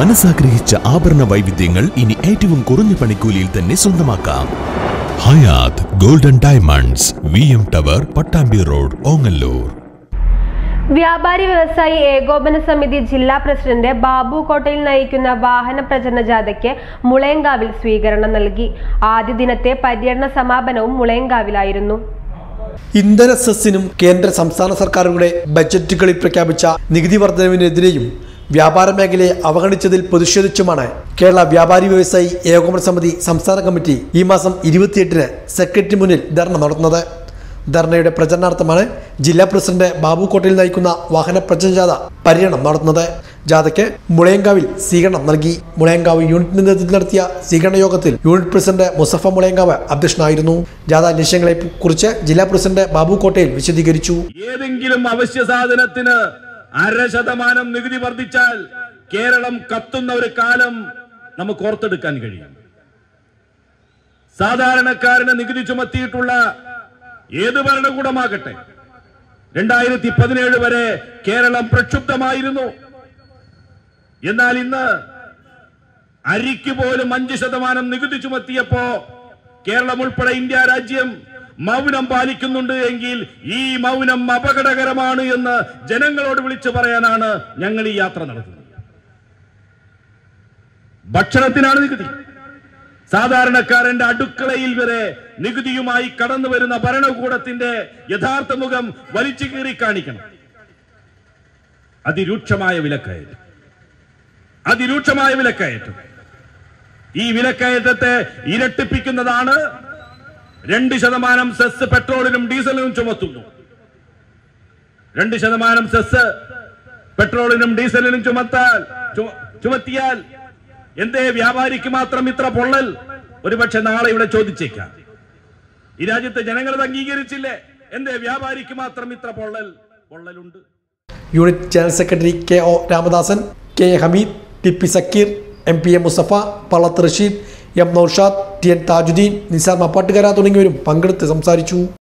മനസ്സാഗ്രഹിച്ച ആഭരണ വൈവിധ്യങ്ങൾ ഇനി ഏറ്റവും കുറഞ്ഞ പണിക്കൂലിയിൽ തന്നെ സ്വന്തമാക്കാം Hayath golden diamonds V M tower Pattambi road Ongallur വ്യാപാരി വ്യവസായി ഏകോപന സമിതി ജില്ലാ പ്രസിഡന്റ് ബാബു കോട്ടയിൽ നയിക്കുന്ന വാഹന പ്രചരണ ജാഥയ്ക്ക് മുളയങ്കാവിൽ സ്വീകരണം നൽകി ആദ്യ ദിനത്തെ പര്യടന സമാപനവും മുളയങ്കാവിലായിരുന്നു ഇന്ധന സെസ്സിനും കേന്ദ്ര സംസ്ഥാന സർക്കാരുകളുടെ ബജറ്റുകളിൽ പ്രഖ്യാപിച്ച നികുതി വർധനവിനെതിരെയും വ്യാപാര മേഖലയെ അവഗണിച്ചതിൽ പ്രതിഷേധിച്ചുമാണ് കേരള വ്യാപാരി വ്യവസായി ഏകോപന സമിതി സംസ്ഥാന കമ്മിറ്റി ഈ മാസം ഇരുപത്തിയെട്ടിന് സെക്രട്ടറി മുന്നിൽ ധർണ നടത്തുന്നത് ധർണയുടെ പ്രചരണാർത്ഥമാണ് ജില്ലാ പ്രസിഡന്റ് ബാബു കോട്ടയിൽ നയിക്കുന്ന വാഹന പ്രചരണ ജാഥ പര്യടനം നടത്തുന്നത് ജാഥയ്ക്ക് മുളയങ്കാവിൽ സ്വീകരണം നൽകി മുളയങ്കാവ് യൂണിറ്റിന്റെ നേതൃത്വത്തിൽ നടത്തിയ സ്വീകരണ യോഗത്തിൽ യൂണിറ്റ് പ്രസിഡന്റ് മുസഫ മുളയങ്കാവ് അധ്യക്ഷനായിരുന്നു ജാഥ ലക്ഷ്യങ്ങളെ കുറിച്ച് ജില്ലാ പ്രസിഡന്റ് ബാബു കോട്ടയിൽ വിശദീകരിച്ചു ഏതെങ്കിലും അവശ്യ സാധനത്തിന് അര ശതമാനം നികുതി വർദ്ധിച്ചാൽ കേരളം കത്തുന്ന ഒരു കാലം നമുക്ക് ഓർത്തെടുക്കാൻ കഴിയും സാധാരണക്കാരന് നികുതി ചുമത്തിയിട്ടുള്ള ഏത് ഭരണകൂടമാകട്ടെ രണ്ടായിരത്തി പതിനേഴ് വരെ കേരളം പ്രക്ഷുബ്ധമായിരുന്നു എന്നാൽ ഇന്ന് അരിക്ക് പോലും അഞ്ച് ശതമാനം നികുതി ചുമത്തിയപ്പോ കേരളം ഉൾപ്പെടെ ഇന്ത്യ രാജ്യം മൗനം പാലിക്കുന്നുണ്ട് എങ്കിൽ ഈ മൗനം അപകടകരമാണ് എന്ന് ജനങ്ങളോട് വിളിച്ചു പറയാനാണ് ഞങ്ങൾ ഈ യാത്ര നടത്തുന്നത് ഭക്ഷണത്തിനാണ് നികുതി സാധാരണക്കാരന്റെ അടുക്കളയിൽ വരെ നികുതിയുമായി കടന്നു വരുന്ന ഭരണകൂടത്തിന്റെ യഥാർത്ഥ മുഖം വലിച്ചു കീറി കാണിക്കണം അതിരൂക്ഷമായ വിലക്കയറ്റം അതിരൂക്ഷമായ വിലക്കയറ്റം ഈ വിലക്കയറ്റത്തെ ഇരട്ടിപ്പിക്കുന്നതാണ് രണ്ട് ശതമാനം സെസ് പെട്രോളിനും ഡീസലിനും ചുമത്തുന്നു രണ്ട് ശതമാനം സെസ് പെട്രോളിനും ഡീസലിനും ചുമത്താൽ ചു- ചുമത്തിയാൽ എന്തേ വ്യാപാരിക്ക് മാത്രം ഇത്ര പൊള്ളൽ ഒരുപക്ഷെ നാളെ ഇവിടെ ചോദിച്ചേക്കാം ഈ രാജ്യത്തെ ജനങ്ങൾ ഇത് അംഗീകരിച്ചില്ലേ എന്തേ വ്യാപാരിക്ക് മാത്രം ഇത്ര പൊള്ളൽ പൊള്ളലുണ്ട് unit general secretary K O Ramadasan K A Hameed T P Sakkeer M P A Musafa Pallath Rasheed M Noushad T N Thajudheen Nisar Mappattukara തുടങ്ങിയവരും പങ്കെടുത്ത് സംസാരിച്ചു